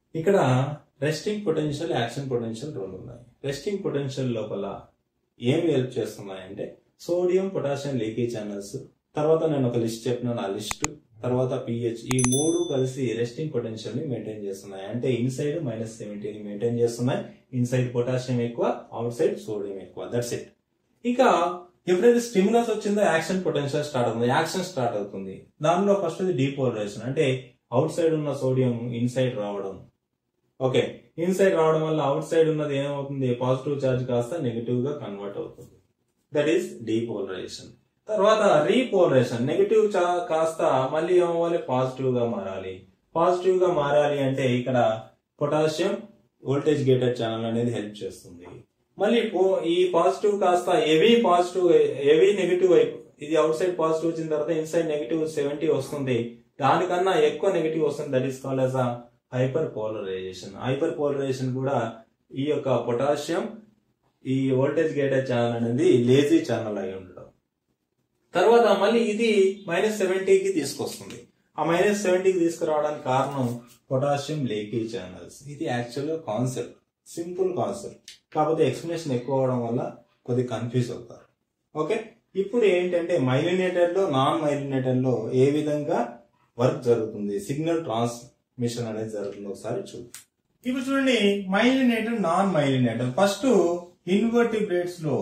ఇక్కడ resting potential action potential రెండు ఉన్నాయి రెస్టింగ్ పొటెన్షియల్ లోపల ఏం హెల్ప్ చేస్తున్నాయంటే సోడియం పొటాషియం లీకీ ఛానల్స్ తర్వాత నేను ఒక లిస్ట్ చెప్పినాను ఆ లిస్ట్ తర్వాత పిహెచ్ ఈ మూడు కలిసి రెస్టింగ్ పొటెన్షియల్ ని మెయింటైన్ చేస్తున్నాయి అంటే ఇన్సైడ్ మైనస్ సెవెంటీని మెయింటైన్ చేస్తున్నాయి ఇన్సైడ్ పొటాషియం ఎక్కువ అవుట్ సైడ్ సోడియం ఎక్కువ దట్స్ ఇట్ ఇక ఎప్పుడైతే స్టిమ్యులస్ వచ్చిందో యాక్షన్ పొటెన్షియల్ స్టార్ట్ అవుతుంది యాక్షన్ స్టార్ట్ అవుతుంది దానిలో ఫస్ట్ డీపోలరైజేషన్ అంటే అవుట్ సైడ్ ఉన్న సోడియం ఇన్సైడ్ రావడం ఓకే ఇన్సైడ్ రావడం వల్ల అవుట్ సైడ్ ఉన్నది ఏమవుతుంది పాజిటివ్ చార్జ్ కాస్త నెగిటివ్ గా కన్వర్ట్ అవుతుంది దట్ ఈస్ డీపోలరైజేషన్ తర్వాత రీపోలరైజేషన్ నెగిటివ్ కాస్త మళ్ళీ ఏమవ్వాలి పాజిటివ్ గా మారాలి పాజిటివ్ గా మారాలి అంటే ఇక్కడ పొటాషియం వోల్టేజ్ గేటెడ్ ఛానల్ అనేది హెల్ప్ చేస్తుంది మళ్ళీ పో- ఈ పాజిటివ్ కాస్త హెవీ పాజిటివ్ హెవీ నెగిటివ్ వైపు ఇది అవుట్ సైడ్ పాజిటివ్ వచ్చిన తర్వాత ఇన్సైడ్ నెగిటివ్ సెవెంటీ వస్తుంది దానికన్నా ఎక్కువ నెగిటివ్ వస్తుంది that is called as a hyperpolarization hyperpolarization కూడా ఈ యొక్క పొటాషియం ఈ వోల్టేజ్ గేటెడ్ ఛానల్ అనేది లేజీ ఛానల్ అయి ఉండడం తర్వాత మళ్ళీ ఇది మైనస్ సెవెంటీకి తీసుకొస్తుంది ఆ మైనస్ సెవెంటీకి తీసుకురావడానికి కారణం పొటాషియం లేకీ ఛానల్స్ ఇది యాక్చువల్గా కాన్సెప్ట్ సింపుల్ కాన్సెప్ట్ కాకపోతే ఎక్స్ప్లెనేషన్ ఎక్కువ అవడం వల్ల కొద్ది కన్ఫ్యూజ్ అవుతారు ఓకే ఇప్పుడు ఏంటంటే మైలినేటెడ్ లో నాన్ మైలినేటెడ్ లో ఏ విధంగా వర్క్ జరుగుతుంది సిగ్నల్ ట్రాన్స్మిషన్ అనేది జరుగుతుంది ఒకసారి చూద్దాం ఇప్పుడు చూడండి myelinated non myelinated first invertebrates లో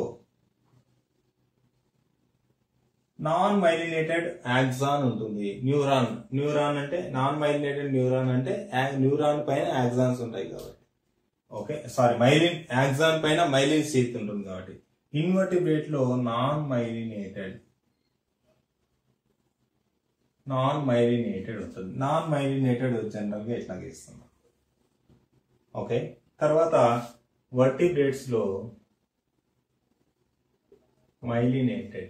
నాన్ మైలినేటెడ్ యాక్సాన్ ఉంటుంది న్యూరాన్ న్యూరాన్ అంటే నాన్ మైలినేటెడ్ న్యూరాన్ అంటే న్యూరాన్ పైన యాక్సాన్స్ ఉంటాయి కాబట్టి ఓకే సారీ మైలిన్ యాక్సాన్ పైన మైలిన్ సీత్ ఉంటుంది కాబట్టి ఇన్వర్టిబ్రేట్ లో నాన్ మైలినేటెడ్ నాన్ మైలినేటెడ్ ఉంటుంది నాన్ మైలినేటెడ్ జనరల్ గా ఇట్లా గీస్తున్నాం ఓకే తర్వాత వర్టిబ్రేట్స్ లో మైలినేటెడ్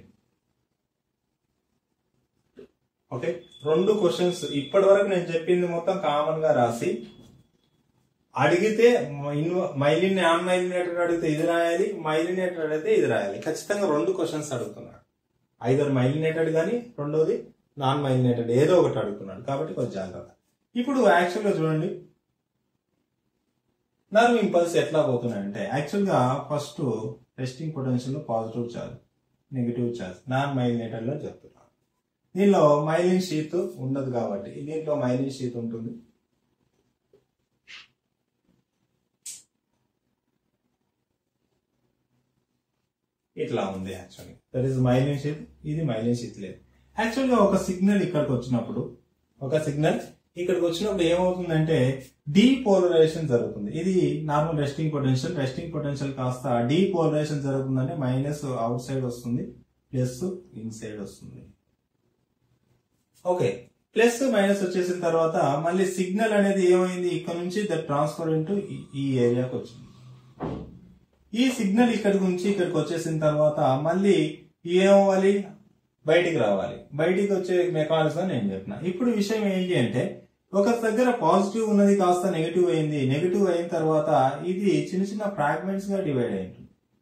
ఓకే రెండు క్వశ్చన్స్ ఇప్పటి వరకు నేను చెప్పింది మొత్తం కామన్ గా రాసి అడిగితే మైలిన్ నాన్ మైలినేటెడ్ అడిగితే ఇది రాయాలి మైలినేటెడ్ అడిగితే ఇది రాయాలి ఖచ్చితంగా రెండు క్వశ్చన్స్ అడుగుతున్నాడు ఐదర్ మైలినేటెడ్ కానీ రెండోది నాన్ మైలినేటెడ్ ఏదో ఒకటి అడుగుతున్నాడు కాబట్టి కొంచెం జాగ్రత్త ఇప్పుడు యాక్చువల్ గా చూడండి నర్వ్ ఇంపల్స్ ఎట్లా పోతున్నాయంటే యాక్చువల్ గా ఫస్ట్ రెస్టింగ్ పొటెన్షియల్ లో positive charge negative charge non myelinated లో చెప్తున్నాను దీనిలో మైలిన్ షీత్ ఉండదు కాబట్టి దీంట్లో మైలిన్ షీత్ ఉంటుంది ఇట్లా ఉంది actually that is myelin sheath ఇది మైలిన్ షీత్ లేదు యాక్చువల్ గా ఒక సిగ్నల్ ఇక్కడికి వచ్చినప్పుడు ఒక సిగ్నల్ ఇక్కడికి వచ్చినప్పుడు ఏమవుతుందంటే డీపోలరైజేషన్ జరుగుతుంది ఇది normal resting potential resting potential కాస్త డీపోలరైజేషన్ జరుగుతుందంటే మైనస్ అవుట్ సైడ్ వస్తుంది ప్లస్ ఇన్ సైడ్ వస్తుంది ఓకే ప్లస్ మైనస్ వచ్చేసిన తర్వాత మళ్ళీ సిగ్నల్ అనేది ఏమైంది ఇక్కడ నుంచి ద ట్రాన్స్ఫర్ ఇంటూ ఈ ఏరియాకి వచ్చింది ఈ సిగ్నల్ ఇక్కడికి నుంచి ఇక్కడికి వచ్చేసిన తర్వాత మళ్ళీ ఏమవ్వాలి బయటికి రావాలి బయటికి వచ్చే మెకానిజం నేను చెప్పిన ఇప్పుడు విషయం ఏంటి అంటే ఒక దగ్గర పాజిటివ్ ఉన్నది కాస్త నెగిటివ్ అయింది నెగిటివ్ అయిన తర్వాత ఇది చిన్న చిన్న ఫ్రాగ్మెంట్స్ గా డివైడ్ అయింది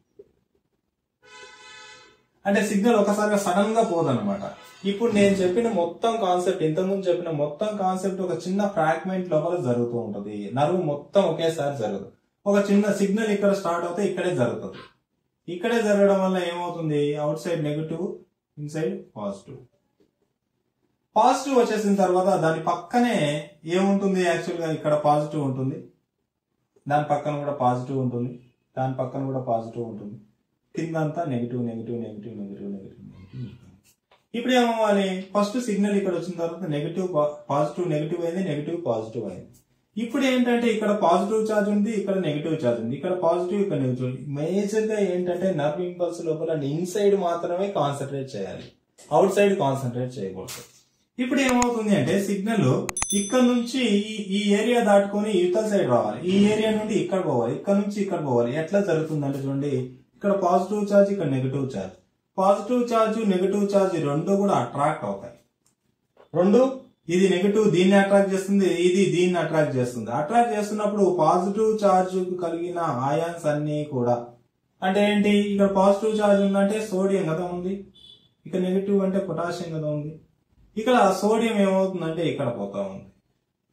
అంటే సిగ్నల్ ఒకసారిగా సడన్ గా పోదన్నమాట ఇప్పుడు నేను చెప్పిన మొత్తం కాన్సెప్ట్ ఇంతకుముందు చెప్పిన మొత్తం కాన్సెప్ట్ ఒక చిన్న ఫ్రాగ్మెంట్ లోపల జరుగుతూ ఉంటది నరువు మొత్తం ఒకేసారి జరగదు ఒక చిన్న సిగ్నల్ ఇక్కడ స్టార్ట్ అవుతే ఇక్కడే జరుగుతుంది ఇక్కడే జరగడం వల్ల ఏమవుతుంది outside negative inside positive positive వచ్చేసిన తర్వాత దాని పక్కనే ఏముంటుంది యాక్చువల్ గా ఇక్కడ పాజిటివ్ ఉంటుంది దాని పక్కన కూడా పాజిటివ్ ఉంటుంది దాని పక్కన కూడా పాజిటివ్ ఉంటుంది కిందంతా negative negative negative negative negative negative ఇప్పుడు ఏమవ్వాలి ఫస్ట్ సిగ్నల్ ఇక్కడ వచ్చిన తర్వాత నెగిటివ్ పాజిటివ్ నెగిటివ్ అయింది నెగిటివ్ పాజిటివ్ అయింది ఇప్పుడు ఏంటంటే ఇక్కడ పాజిటివ్ ఛార్జ్ ఉంది ఇక్కడ నెగిటివ్ ఛార్జ్ ఉంది ఇక్కడ పాజిటివ్ ఇక్కడ నెగిటివ్ మేజర్ గా ఏంటంటే నర్వ్ ఇంపల్స్ లోపల ఇన్సైడ్ మాత్రమే కాన్సన్ట్రేట్ చేయాలి అవుట్ సైడ్ కాన్సన్ట్రేట్ చేయకూడదు ఇప్పుడు ఏమవుతుంది అంటే సిగ్నల్ ఇక్కడ నుంచి ఈ- ఈ ఏరియా దాటుకొని ఇవతల సైడ్ రావాలి ఈ ఏరియా నుండి ఇక్కడ పోవాలి ఇక్కడ నుంచి ఇక్కడ పోవాలి ఎట్లా జరుగుతుంది అంటే చూడండి ఇక్కడ పాజిటివ్ ఛార్జ్ ఇక్కడ negative charge positive charge negative charge రెండు కూడా అట్రాక్ట్ అవుతాయి రెండు ఇది నెగిటివ్ దీన్ని అట్రాక్ట్ చేస్తుంది ఇది దీన్ని అట్రాక్ట్ చేస్తుంది అట్రాక్ట్ చేస్తున్నప్పుడు పాజిటివ్ ఛార్జ్ కలిగిన ఆయాన్స్ అన్ని కూడా అంటే ఏంటి ఇక్కడ పాజిటివ్ ఛార్జ్ ఉందంటే సోడియం కదా ఉంది ఇక్కడ నెగిటివ్ అంటే పొటాషియం కదా ఉంది ఇక్కడ సోడియం ఏమవుతుందంటే ఇక్కడ పోతా ఉంది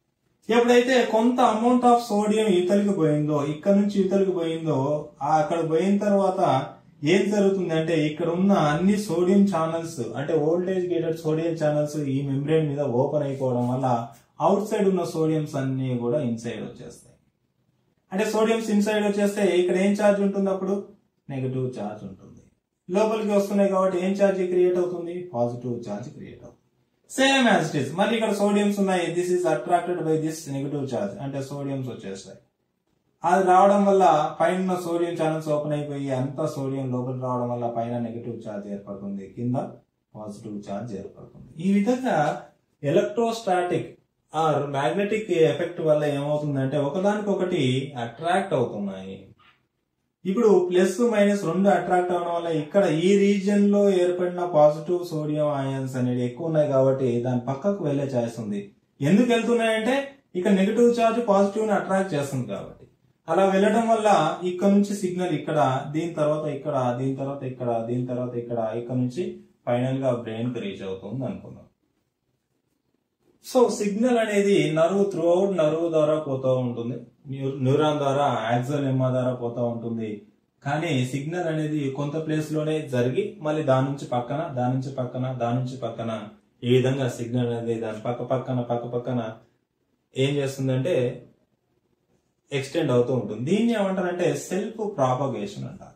ఎప్పుడైతే కొంత అమౌంట్ ఆఫ్ సోడియం యువతలకి పోయిందో ఇక్కడ నుంచి యువతలకి పోయిందో ఆ అక్కడ పోయిన తర్వాత ఏం జరుగుతుంది అంటే ఇక్కడ ఉన్న అన్ని సోడియం ఛానల్స్ అంటే వోల్టేజ్ గేటెడ్ సోడియం ఛానల్స్ ఈ మెంబ్రేన్ మీద ఓపెన్ అయిపోవడం వల్ల అవుట్ సైడ్ ఉన్న సోడియంస్ అన్ని కూడా ఇన్సైడ్ వచ్చేస్తాయి అంటే సోడియంస్ ఇన్సైడ్ వచ్చేస్తే ఇక్కడ ఏం ఛార్జ్ ఉంటుంది అప్పుడు నెగటివ్ ఛార్జ్ ఉంటుంది లోపలికి వస్తున్నాయి కాబట్టి ఏం ఛార్జ్ క్రియేట్ అవుతుంది పాజిటివ్ ఛార్జ్ క్రియేట్ అవుతుంది సేమ్ యాజ్ ఇట్ ఇస్ మళ్ళీ ఇక్కడ సోడియంస్ ఉన్నాయి this is attracted by this negative charge అంటే సోడియంస్ వచ్చేస్తాయి అది రావడం వల్ల పైన సోడియం ఛానల్స్ ఓపెన్ అయిపోయి అంతా సోడియం లోపలికి రావడం వల్ల పైన నెగటివ్ ఛార్జ్ ఏర్పడుతుంది కింద పాజిటివ్ ఛార్జ్ ఏర్పడుతుంది ఈ విధంగా ఎలక్ట్రోస్టాటిక్ ఆర్ మ్యాగ్నెటిక్ ఎఫెక్ట్ వల్ల ఏమవుతుందంటే ఒకదానికొకటి అట్రాక్ట్ అవుతున్నాయి ఇప్పుడు ప్లస్ మైనస్ రెండు అట్రాక్ట్ అవడం వల్ల ఇక్కడ ఈ రీజియన్ లో ఏర్పడిన పాజిటివ్ సోడియం ఆయన్స్ అనేది ఎక్కువ ఉన్నాయి కాబట్టి దాని పక్కకు వెళ్లే ఛాయిస్ ఉంది ఎందుకు వెళ్తున్నాయంటే ఇక నెగిటివ్ చార్జ్ పాజిటివ్ ని అట్రాక్ట్ చేస్తుంది కాబట్టి అలా వెళ్ళడం వల్ల ఇక్కడ నుంచి సిగ్నల్ ఇక్కడ దీని తర్వాత ఇక్కడ దీని తర్వాత ఇక్కడ దీని తర్వాత ఇక్కడ ఇక్కడ నుంచి ఫైనల్ గా బ్రెయిన్ కి రీచ్ అవుతుంది అనుకుందాం సో సిగ్నల్ అనేది నరువు త్రూ అవుట్ నరువు ద్వారా పోతూ ఉంటుంది న్యూ- న్యూరాన్ ద్వారా యాక్సల్ ఎమ్మా ద్వారా పోతూ ఉంటుంది కానీ సిగ్నల్ అనేది కొంత ప్లేస్ లోనే జరిగి మళ్ళీ దాని నుంచి పక్కన దాని నుంచి పక్కన దాని నుంచి పక్కన ఈ విధంగా సిగ్నల్ అనేది దాని పక్క పక్కన పక్క పక్కన ఏం చేస్తుందంటే ఎక్స్టెండ్ అవుతూ ఉంటుంది దీన్ని ఏమంటారంటే సెల్ఫ్ ప్రాపగేషన్ అంటారు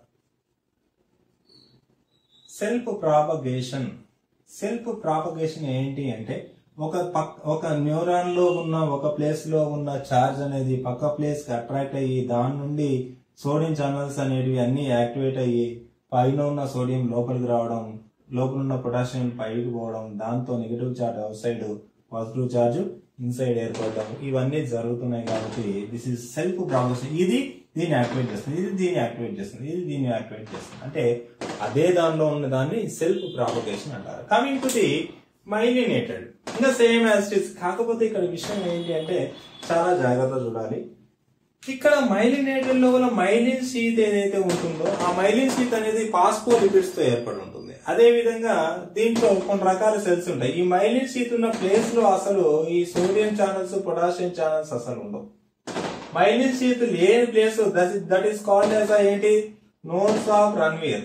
సెల్ఫ్ ప్రాపగేషన్ సెల్ఫ్ ప్రాపగేషన్ ఏంటి అంటే ఒక పక్ ఒక న్యూరాన్ లో ఉన్న ఒక ప్లేస్ లో ఉన్న చార్జ్ అనేది పక్క ప్లేస్ కి అట్రాక్ట్ అయ్యి దాని నుండి సోడియం ఛానల్స్ అనేవి అన్ని యాక్టివేట్ అయ్యి పైన ఉన్న సోడియం లోపలికి రావడం లోపల ఉన్న పొటాషియం పైకి పోవడం దాంతో negative charge outside positive charge inside ఏర్పడడం ఇవన్నీ జరుగుతున్నాయి కాబట్టి దిస్ ఇస్ సెల్ఫ్ ప్రాపగేషన్ ఇది దీన్ని యాక్టివేట్ చేస్తుంది ఇది దీన్ని యాక్టివేట్ చేస్తుంది ఇది దీన్ని యాక్టివేట్ చేస్తుంది అంటే అదే దానిలో ఉన్న దాన్ని సెల్ఫ్ ప్రాపగేషన్ అంటారు కమింగ్ టు ది మైలినేటెడ్ ఇంకా సేమ్ యాజ్ ఇస్ కాకపోతే ఇక్కడ విషయం ఏంటి అంటే చాలా జాగ్రత్త చూడాలి ఇక్కడ మైలినేటెడ్ లోపల మైలిన్ షీత్ ఏదైతే ఉంటుందో ఆ మైలిన్ షీత్ అనేది పాస్పోలిపిడ్స్ తో ఏర్పడి ఉంటుంది అదే విధంగా దీంట్లో కొన్ని రకాల సెల్స్ ఉంటాయి ఈ మైలిన్ షీత్ ఉన్న ప్లేస్ లో అసలు ఈ సోడియం ఛానల్స్ పొటాషియం ఛానల్స్ అసలు ఉండవు మైలిన్ షీత్ లేని place that is called as ఏంటి నోట్స్ ఆఫ్ రన్వీర్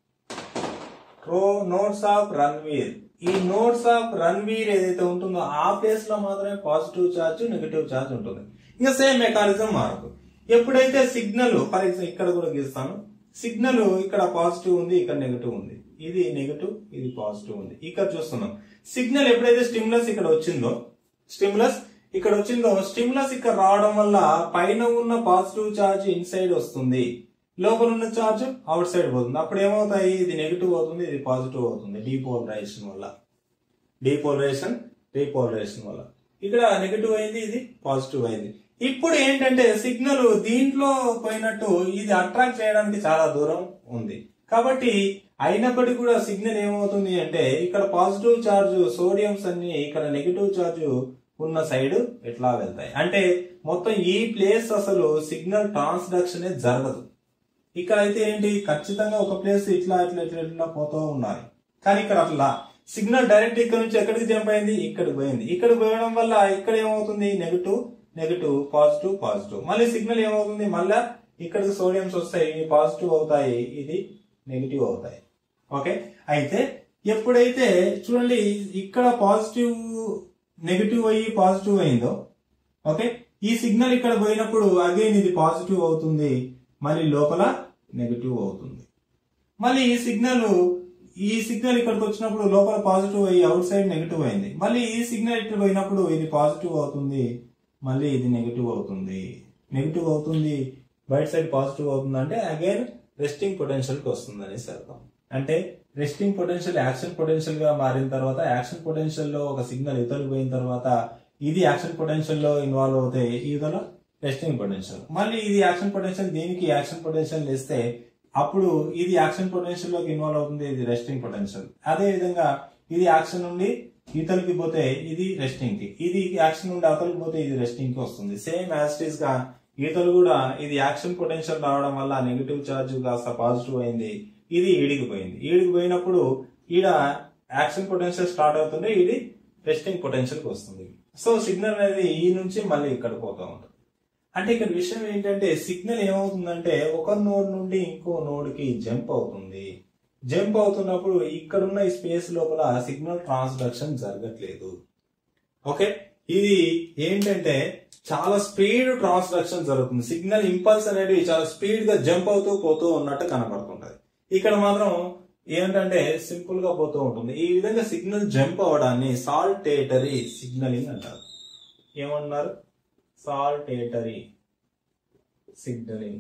రో నోట్స్ ఆఫ్ రన్వీర్ ఈ నోట్స్ ఆఫ్ రన్వీర్ ఏదైతే ఉంటుందో ఆ ప్లేస్ లో మాత్రమే పాజిటివ్ చార్జ్ నెగిటివ్ చార్జ్ ఉంటుంది ఇంకా సేమ్ మెకానిజం మారదు ఎప్పుడైతే సిగ్నల్ ఫర్ ఎగ్జాంపుల్ ఇక్కడ కూడా గీస్తాను సిగ్నల్ ఇక్కడ పాజిటివ్ ఉంది ఇక్కడ నెగిటివ్ ఉంది ఇది నెగిటివ్ ఇది పాజిటివ్ ఉంది ఇక్కడ చూస్తున్నాం సిగ్నల్ ఎప్పుడైతే స్టిమ్యులస్ ఇక్కడ వచ్చిందో స్టిమ్యులస్ ఇక్కడ వచ్చిందో స్టిమ్యులస్ ఇక్కడ రావడం వల్ల పైన ఉన్న పాజిటివ్ చార్జ్ ఇన్సైడ్ వస్తుంది లోపల ఉన్న చార్జ్ అవుట్ సైడ్ పోతుంది అప్పుడు ఏమవుతాయి ఇది నెగిటివ్ అవుతుంది ఇది పాజిటివ్ అవుతుంది డీపోలరైజేషన్ వల్ల డీపోలరైజేషన్ రీపోలరైజేషన్ వల్ల ఇక్కడ నెగిటివ్ అయింది ఇది పాజిటివ్ అయింది ఇప్పుడు ఏంటంటే సిగ్నల్ దీంట్లో పోయినట్టు ఇది అట్రాక్ట్ చేయడానికి చాలా దూరం ఉంది కాబట్టి అయినప్పటికీ కూడా సిగ్నల్ ఏమవుతుంది అంటే ఇక్కడ పాజిటివ్ చార్జ్ సోడియంస్ అన్ని ఇక్కడ నెగిటివ్ చార్జ్ ఉన్న సైడ్ ఎట్లా వెళ్తాయి అంటే మొత్తం ఈ ప్లేస్ అసలు సిగ్నల్ ట్రాన్స్డక్షన్ జరగదు ఇక్కడ అయితే ఏంటి ఖచ్చితంగా ఒక ప్లేస్ ఇట్లా ఇట్లా ఇట్లా ఇట్లా పోతూ ఉండాలి కానీ ఇక్కడ అట్లా సిగ్నల్ డైరెక్ట్ ఇక్కడ నుంచి ఎక్కడికి జంప్ అయింది ఇక్కడికి పోయింది ఇక్కడికి పోయడం వల్ల ఇక్కడ ఏమవుతుంది నెగిటివ్ నెగిటివ్ పాజిటివ్ పాజిటివ్ మళ్ళీ సిగ్నల్ ఏమవుతుంది మళ్ళా ఇక్కడికి సోడియంస్ వస్తాయి ఇవి పాజిటివ్ అవుతాయి ఇది నెగిటివ్ అవుతాయి ఓకే అయితే ఎప్పుడైతే చూడండి ఇక్కడ పాజిటివ్ నెగిటివ్ అయ్యి పాజిటివ్ అయిందో ఓకే ఈ సిగ్నల్ ఇక్కడ పోయినప్పుడు అగైన్ ఇది పాజిటివ్ అవుతుంది మళ్ళీ లోపల నెగిటివ్ అవుతుంది మళ్ళీ ఈ సిగ్నల్ ఈ సిగ్నల్ ఇక్కడికి వచ్చినప్పుడు లోపల పాజిటివ్ అయ్యి అవుట్ సైడ్ నెగిటివ్ అయింది మళ్ళీ ఈ సిగ్నల్ ఇక్కడ పోయినప్పుడు ఇది పాజిటివ్ అవుతుంది మళ్ళీ ఇది నెగిటివ్ అవుతుంది నెగిటివ్ అవుతుంది బయట సైడ్ పాజిటివ్ అవుతుంది అంటే అగైన్ రెస్టింగ్ పొటెన్షియల్ కి వస్తుంది అనేసి అర్థం అంటే రెస్టింగ్ పొటెన్షియల్ యాక్షన్ పొటెన్షియల్ గా మారిన తర్వాత యాక్షన్ పొటెన్షియల్ లో ఒక సిగ్నల్ ఇతరులు పోయిన తర్వాత ఇది యాక్షన్ పొటెన్షియల్ లో ఇన్వాల్వ్ అవుతాయి ఇతర రెస్టింగ్ పొటెన్షియల్ మళ్ళీ ఇది యాక్షన్ పొటెన్షియల్ దీనికి యాక్షన్ పొటెన్షియల్ ఇస్తే అప్పుడు ఇది యాక్షన్ పొటెన్షియల్ లోకి ఇన్వాల్వ్ అవుతుంది ఇది రెస్టింగ్ పొటెన్షియల్ అదే విధంగా ఇది యాక్షన్ నుండి ఇతలకి పోతే ఇది రెస్టింగ్ కి ఇది యాక్షన్ నుండి అవతలకి పోతే ఇది రెస్టింగ్ కి వస్తుంది సేమ్ యాస్టీస్ గా ఈతలు కూడా ఇది యాక్షన్ పొటెన్షియల్ రావడం వల్ల నెగిటివ్ చార్జ్ కాస్త పాజిటివ్ అయింది ఇది ఈడికిపోయింది ఈడికి పోయినప్పుడు ఈడ యాక్షన్ పొటెన్షియల్ స్టార్ట్ అవుతుంటే ఇది రెస్టింగ్ పొటెన్షియల్ కి వస్తుంది సో సిగ్నల్ అనేది ఈ నుంచి మళ్ళీ ఇక్కడ పోతూ ఉంటుంది అంటే ఇక్కడ విషయం ఏంటంటే సిగ్నల్ ఏమవుతుందంటే ఒక నోడ్ నుండి ఇంకో నోడ్ కి జంప్ అవుతుంది జంప్ అవుతున్నప్పుడు ఇక్కడున్న ఈ స్పేస్ లోపల సిగ్నల్ ట్రాన్స్డక్షన్ జరగట్లేదు ఓకే ఇది ఏంటంటే చాలా స్పీడ్ ట్రాన్స్డక్షన్ జరుగుతుంది సిగ్నల్ ఇంపల్స్ అనేది చాలా స్పీడ్ గా జంప్ అవుతూ పోతూ ఉన్నట్టు కనబడుతుంటది ఇక్కడ మాత్రం ఏంటంటే సింపుల్ గా పోతూ ఉంటుంది ఈ విధంగా సిగ్నల్ జంప్ అవడాన్ని సాల్టేటరీ సిగ్నలింగ్ అంటారు ఏమన్నారు సాల్టేటరీ సిగ్నలింగ్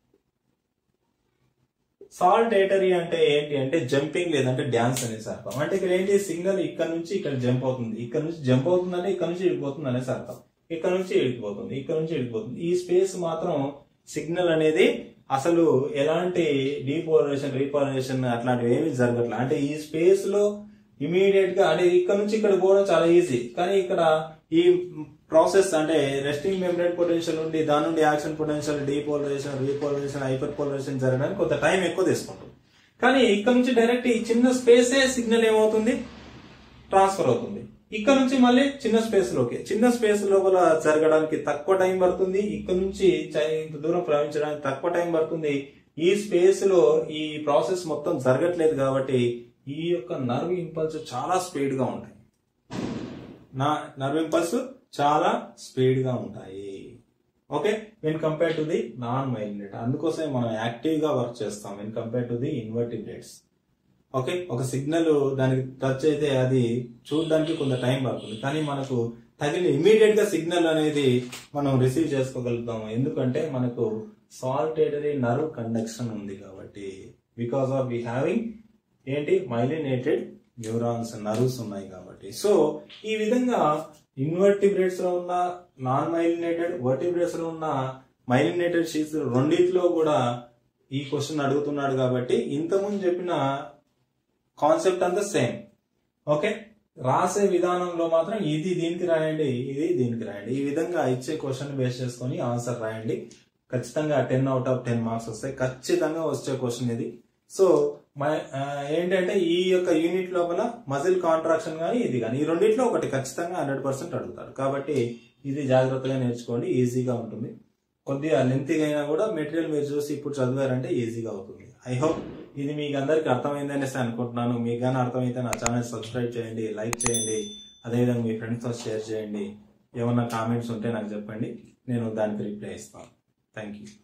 సాల్టేటరీ అంటే ఏంటి అంటే జంపింగ్ లేదంటే డ్యాన్స్ అనేసి అర్థం అంటే ఇక్కడ ఏంటి సిగ్నల్ ఇక్కడ నుంచి ఇక్కడ జంప్ అవుతుంది ఇక్కడ నుంచి జంప్ అవుతుందంటే ఇక్కడ నుంచి ఇడిపోతుంది అనేసి అర్థం ఇక్కడ నుంచి ఇడిపోతుంది ఇక్కడ నుంచి ఇడిపోతుంది ఈ స్పేస్ మాత్రం సిగ్నల్ అనేది అసలు ఎలాంటి డీపోలరైజేషన్ రీపోలరైజేషన్ అట్లాంటివి ఏమి జరగట్లేదు అంటే ఈ స్పేస్ లో ఇమీడియట్ గా అంటే ఇక్కడ నుంచి ఇక్కడ పోవడం చాలా ఈజీ కానీ ఇక్కడ ఈ ప్రాసెస్ అంటే రెస్టింగ్ మెమ్బ్రేన్ పొటెన్షియల్ నుండి దాని నుండి action potential depolarization repolarization hyperpolarization జరగడానికి కొంత టైం ఎక్కువ తీసుకుంటుంది కానీ ఇక్కడ నుంచి డైరెక్ట్ ఈ చిన్న స్పేసే సిగ్నల్ ఏమవుతుంది ట్రాన్స్ఫర్ అవుతుంది ఇక్కడ నుంచి మళ్ళీ చిన్న స్పేస్ లోకి చిన్న స్పేస్ లోపల జరగడానికి తక్కువ టైం పడుతుంది ఇక్కడ నుంచి చ- ఇంత దూరం ప్రయాణించడానికి తక్కువ టైం పడుతుంది ఈ స్పేస్ లో ఈ ప్రాసెస్ మొత్తం జరగట్లేదు కాబట్టి ఈ యొక్క నర్వ్ ఇంపల్స్ చాలా స్పీడ్ గా ఉంటాయి నా నర్వ్ ఇంపల్స్ చాలా స్పీడ్ గా ఉంటాయి okay when compare to the non myelinate అందుకోసమే మనం యాక్టివ్ గా వర్క్ చేస్తాం when compare to the invertebrates okay ఒక సిగ్నల్ దానికి టచ్ అయితే అది చూడడానికి కొంత టైం పడుతుంది కానీ మనకు తగిలి ఇమీడియట్ గా సిగ్నల్ అనేది మనం రిసీవ్ చేసుకోగలుగుతాము ఎందుకంటే మనకు సాల్టేటరీ నర్వ్ కండక్షన్ ఉంది కాబట్టి బికాస్ ఆఫ్ వి హ్యావింగ్ ఏంటి మైలినేటెడ్ న్యూరాన్స్ నర్వ్స్ ఉన్నాయి కాబట్టి సో ఈ విధంగా ఇన్వర్టిబ్రేట్స్ లో ఉన్న నాన్ మైలినేటెడ్ వర్టిబ్రేట్స్ లో ఉన్న మైలినేటెడ్ షీట్స్ రెండిట్లో కూడా ఈ క్వశ్చన్ అడుగుతున్నాడు కాబట్టి ఇంతకుముందు చెప్పిన కాన్సెప్ట్ అంతా సేమ్ ఓకే రాసే విధానంలో మాత్రం ఇది దీనికి రాయండి ఇది దీనికి రాయండి ఈ విధంగా ఇచ్చే క్వశ్చన్ బేస్ చేసుకొని ఆన్సర్ రాయండి ఖచ్చితంగా ten out of ten marks వస్తాయి ఖచ్చితంగా వచ్చే క్వశ్చన్ ఇది సో మ- ఆ, ఏంటంటే ఈ యొక్క యూనిట్ లోపల మజిల్ కాంట్రాక్షన్ కానీ ఇది కానీ ఈ రెండిట్లో ఒకటి ఖచ్చితంగా హండ్రెడ్ పర్సెంట్ అడుగుతాడు కాబట్టి ఇది జాగ్రత్తగా నేర్చుకోండి ఈజీగా ఉంటుంది కొద్దిగా లెంతీగా అయినా కూడా మెటీరియల్ మీరు చూసి ఇప్పుడు చదివారంటే ఈజీగా అవుతుంది ఐ హోప్ ఇది మీకు అందరికి అర్థమైందనేసి అనుకుంటున్నాను మీకు కానీ అర్థమైతే నా ఛానల్ సబ్స్క్రైబ్ చేయండి లైక్ చేయండి అదేవిధంగా మీ ఫ్రెండ్స్తో షేర్ చేయండి ఏమన్నా కామెంట్స్ ఉంటే నాకు చెప్పండి నేను దానికి రిప్లై ఇస్తాను థ్యాంక్ యూ